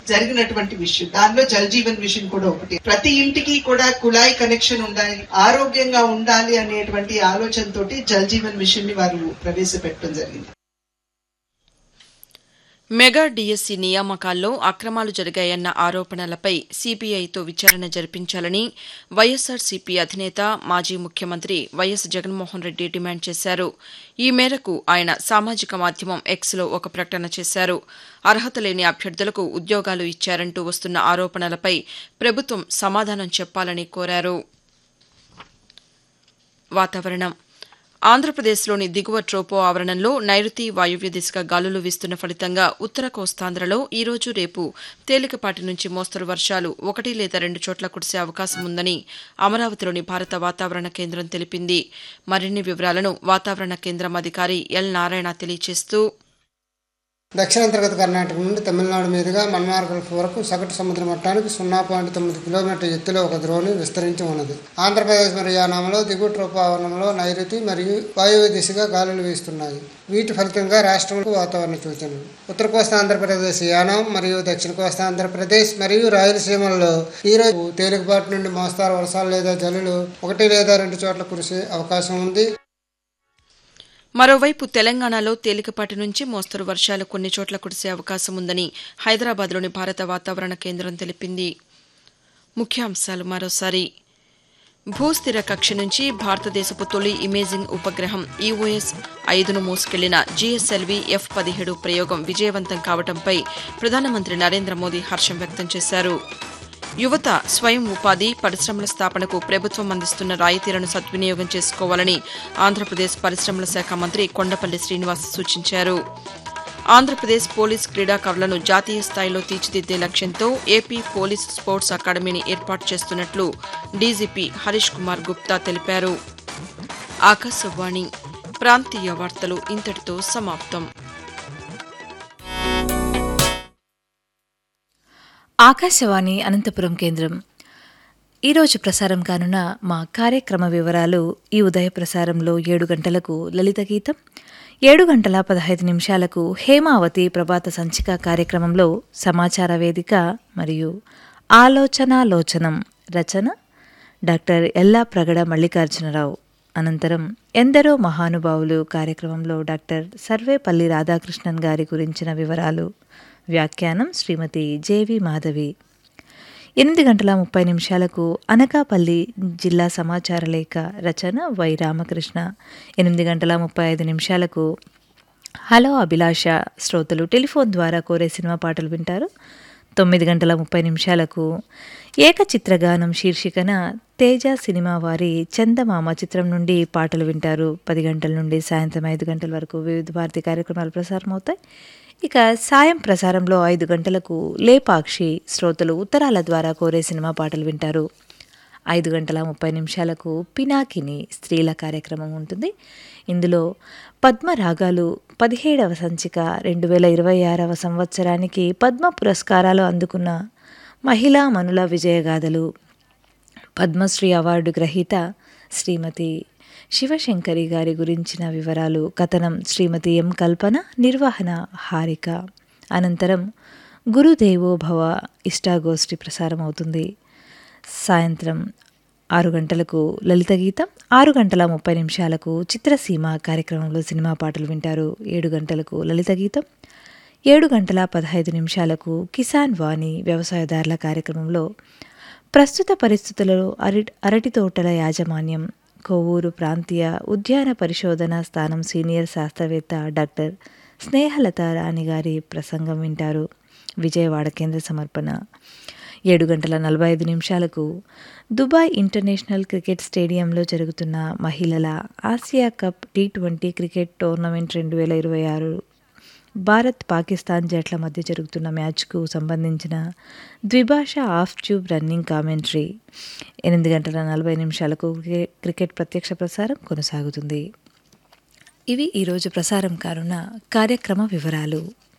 జరిగినటువంటి విషయం దానిలో జల్ జీవన్ మిషన్ కూడా ఒకటి ప్రతి ఇంటికి కూడా కుళాయి కనెక్షన్ ఉండాలి ఆరోగ్యంగా ఉండాలి అనేటువంటి ఆలోచనతోటి జల్ జీవన్ మిషన్ ని వారు ప్రవేశపెట్టడం జరిగింది మెగా డీఎస్సీ నియామకాల్లో అక్రమాలు జరిగాయన్న ఆరోపణలపై సీబీఐతో విచారణ జరిపించాలని వైఎస్సార్సీపీ అధినేత మాజీ ముఖ్యమంత్రి వైఎస్ జగన్మోహన్ రెడ్డి డిమాండ్ చేశారు ఈ మేరకు ఆయన సామాజిక మాధ్యమం ఎక్స్లో ఒక ప్రకటన చేశారు అర్హత లేని అభ్యర్థులకు ఉద్యోగాలు ఇచ్చారంటూ వస్తున్న ఆరోపణలపై ప్రభుత్వం సమాధానం చెప్పాలని కోరారు వాతావరణం ఆంధ్రప్రదేశ్లోని దిగువ ట్రోపో ఆవరణంలో నైరుతి వాయువ్య దిశగా గాలులు వీస్తున్న ఫలితంగా ఉత్తర కోస్తాంధ్రలో ఈ రోజు రేపు తేలికపాటి నుంచి మోస్తరు వర్షాలు ఒకటి లేదా రెండు చోట్ల కురిసే అవకాశం ఉందని అమరావతిలోని భారత వాతావరణ కేంద్రం తెలిపింది మరిన్ని వివరాలను వాతావరణ కేంద్రం అధికారి ఎల్ నారాయణ తెలియజేస్తూ దక్షిణాంతర్గత కర్ణాటక నుండి తమిళనాడు మీదుగా మన్మార్ గల్ఫ్ వరకు సగటు సముద్ర మట్టానికి సున్నా పాయింట్ తొమ్మిది కిలోమీటర్ ఎత్తులో ఒక ద్రోణి విస్తరించి ఉన్నది ఆంధ్రప్రదేశ్ మరియు యానాంలో దిగువ ట్రోపావరణంలో నైరుతి మరియు వాయువ్య దిశగా గాలులు వీస్తున్నాయి వీటి ఫలితంగా రాష్ట్రంలో వాతావరణ సూచనలు ఉత్తర కోస్తా ఆంధ్రప్రదేశ్ యానాం మరియు దక్షిణ కోస్తా ఆంధ్రప్రదేశ్ మరియు రాయలసీమల్లో ఈరోజు తేలికపాటి నుండి మోస్తారు వర్షాలు లేదా జల్లులు ఒకటి లేదా రెండు చోట్ల కురిసే అవకాశం ఉంది మరోవైపు తెలంగాణలో తేలికపాటి నుంచి మోస్తరు వర్షాలు కొన్ని చోట్ల కురిసే అవకాశం ఉందని హైదరాబాద్లోని భారత వాతావరణ కేంద్రం తెలిపింది ముఖ్యాంశాలు మరోసారి భూస్థిర కక్ష నుంచి భారతదేశపు తొలి ఇమేజింగ్ ఉపగ్రహం ఈఓఎస్ ఐదును మోసుకెళ్లిన జీఎస్ఎల్వీ ఎఫ్ పదిహేడు ప్రయోగం విజయవంతం కావడంపై ప్రధానమంత్రి నరేంద్ర మోదీ హర్షం వ్యక్తం చేశారు యువత స్వయం ఉపాధి పరిశ్రమల స్థాపనకు ప్రభుత్వం అందిస్తున్న రాయితీలను సద్వినియోగం చేసుకోవాలని ఆంధ్రప్రదేశ్ పరిశ్రమల శాఖ మంత్రి కొండపల్లి శ్రీనివాస్ సూచించారు ఆంధ్రప్రదేశ్ పోలీస్ క్రీడాకారులను జాతీయ స్థాయిలో తీర్చిదిద్దే లక్ష్యంతో ఏపీ పోలీస్ స్పోర్ట్స్ అకాడమీని ఏర్పాటు చేస్తున్నట్లు డీజీపీ హరీష్ కుమార్ గుప్తా తెలిపారు ఆకాశవాణి ప్రాంతీయ వార్తలు ఇంతటితో సమాప్తం ఆకాశవాణి అనంతపురం కేంద్రం ఈరోజు ప్రసారం కానున్న మా కార్యక్రమ వివరాలు ఈ ఉదయ ప్రసారంలో ఏడు గంటలకు లలిత గీతం ఏడు గంటల పదహైదు నిమిషాలకు హేమావతి ప్రభాత సంచిక కార్యక్రమంలో సమాచార వేదిక మరియు ఆలోచనాలోచనం రచన డాక్టర్ ఎల్లా ప్రగడ మల్లికార్జునరావు అనంతరం ఎందరో మహానుభావులు కార్యక్రమంలో డాక్టర్ సర్వేపల్లి రాధాకృష్ణన్ గారి గురించిన వివరాలు వ్యాఖ్యానం శ్రీమతి జేవి మాధవి ఎనిమిది గంటల ముప్పై నిమిషాలకు అనకాపల్లి జిల్లా సమాచార లేఖ రచన వై రామకృష్ణ ఎనిమిది గంటల ముప్పై ఐదు నిమిషాలకు హలో అభిలాష శ్రోతలు టెలిఫోన్ ద్వారా కోరే సినిమా పాటలు వింటారు తొమ్మిది గంటల ముప్పై నిమిషాలకు ఏకచిత్రగానం శీర్షికన తేజ సినిమా వారి చందమామ చిత్రం నుండి పాటలు వింటారు పది గంటల నుండి సాయంత్రం ఐదు గంటల వరకు వివిధ భారతి కార్యక్రమాలు ప్రసారం అవుతాయి ఇక సాయం ప్రసారంలో ఐదు గంటలకు లేపాక్షి శ్రోతలు ఉత్తరాల ద్వారా కోరే సినిమా పాటలు వింటారు ఐదు గంటల ముప్పై నిమిషాలకు పినాకిని స్త్రీల కార్యక్రమం ఉంటుంది ఇందులో పద్మరాగాలు పదిహేడవ సంచిక రెండు వేల ఇరవై ఆరవ సంవత్సరానికి పద్మ పురస్కారాలు అందుకున్న మహిళా మనుల విజయగాథలు పద్మశ్రీ అవార్డు గ్రహీత శ్రీమతి శివశంకరి గారి గురించిన వివరాలు కథనం శ్రీమతి ఎం కల్పన నిర్వహణ హారిక అనంతరం గురుదేవో భవ ఇష్టాగోష్ఠి ప్రసారం అవుతుంది సాయంత్రం ఆరు గంటలకు లలిత గీతం ఆరు గంటల ముప్పై నిమిషాలకు చిత్రసీమ కార్యక్రమంలో సినిమా పాటలు వింటారు ఏడు గంటలకు లలిత గీతం ఏడు గంటల పదహైదు నిమిషాలకు కిసాన్ వాణి వ్యవసాయదారుల కార్యక్రమంలో ప్రస్తుత పరిస్థితులలో అరటి అరటి తోటల యాజమాన్యం కొవ్వూరు ప్రాంతీయ ఉద్యాన పరిశోధన స్థానం సీనియర్ శాస్త్రవేత్త డాక్టర్ స్నేహలత రాణి గారి ప్రసంగం వింటారు విజయవాడ కేంద్ర సమర్పణ ఏడు గంటల నలభై ఐదు నిమిషాలకు దుబాయ్ ఇంటర్నేషనల్ క్రికెట్ స్టేడియంలో జరుగుతున్న మహిళల Asia cup T twenty cricket tournament రెండు వేల ఇరవై ఆరు భారత్ పాకిస్తాన్ జట్ల మధ్య జరుగుతున్న మ్యాచ్కు సంబంధించిన ద్విభాష ఆఫ్ ట్యూబ్ రన్నింగ్ కామెంటరీ ఎనిమిది గంటల నలభై నిమిషాలకు క్రికెట్ ప్రత్యక్ష ప్రసారం కొనసాగుతుంది ఇవి ఈరోజు ప్రసారం కానున్న కార్యక్రమ వివరాలు